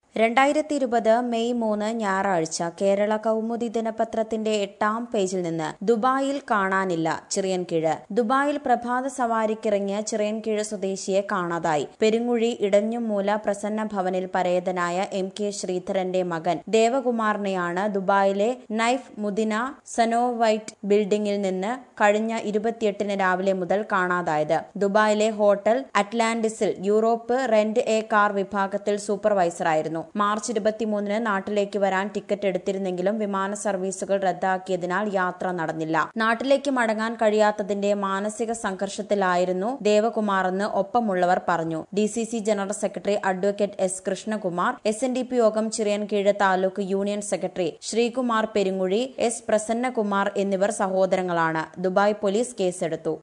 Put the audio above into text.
രണ്ടായിരത്തി ഇരുപത് മെയ് മൂന്ന് ഞായറാഴ്ച കേരള കൗമുദി ദിനപത്രത്തിന്റെ എട്ടാം പേജിൽ നിന്ന് ദുബായിൽ കാണാനില്ല ചിറയൻകീഴ് ദുബായിൽ പ്രഭാത സവാരിക്കിറങ്ങിയ ചിറയൻകീഴ് സ്വദേശിയെ കാണാതായി പെരുങ്ങുഴി ഇടഞ്ഞുമൂല പ്രസന്ന ഭവനിൽ പരേതനായ എം കെ ശ്രീധരന്റെ മകൻ ദേവകുമാറിനെയാണ് ദുബായിലെ നൈഫ് മുദിന സനോവൈറ്റ് ബിൽഡിംഗിൽ നിന്ന് കഴിഞ്ഞ ഇരുപത്തിയെട്ടിന് രാവിലെ മുതൽ കാണാതായത് ദുബായിലെ ഹോട്ടൽ അറ്റ്ലാന്റിസിൽ യൂറോപ്പ് റെന്റ് എ കാർ വിഭാഗത്തിൽ സൂപ്പർവൈസറായിരുന്നു മാർച്ച് ഇരുപത്തിമൂന്നിന് നാട്ടിലേക്ക് വരാൻ ടിക്കറ്റ് എടുത്തിരുന്നെങ്കിലും വിമാന സർവീസുകൾ റദ്ദാക്കിയതിനാൽ യാത്ര നടന്നില്ല നാട്ടിലേക്ക് മടങ്ങാൻ കഴിയാത്തതിന്റെ മാനസിക സംഘർഷത്തിലായിരുന്നു ദേവകുമാറെന്ന് ഒപ്പമുള്ളവർ പറഞ്ഞു D C C general secretary advocate S Krishnakumar S N D P Yogam Chirayinkeezhu taluk union secretary Sreekumar Perunguzhi S Prasannakumar എന്നിവർ സഹോദരങ്ങളാണ് ദുബായ് പോലീസ് കേസെടുത്തു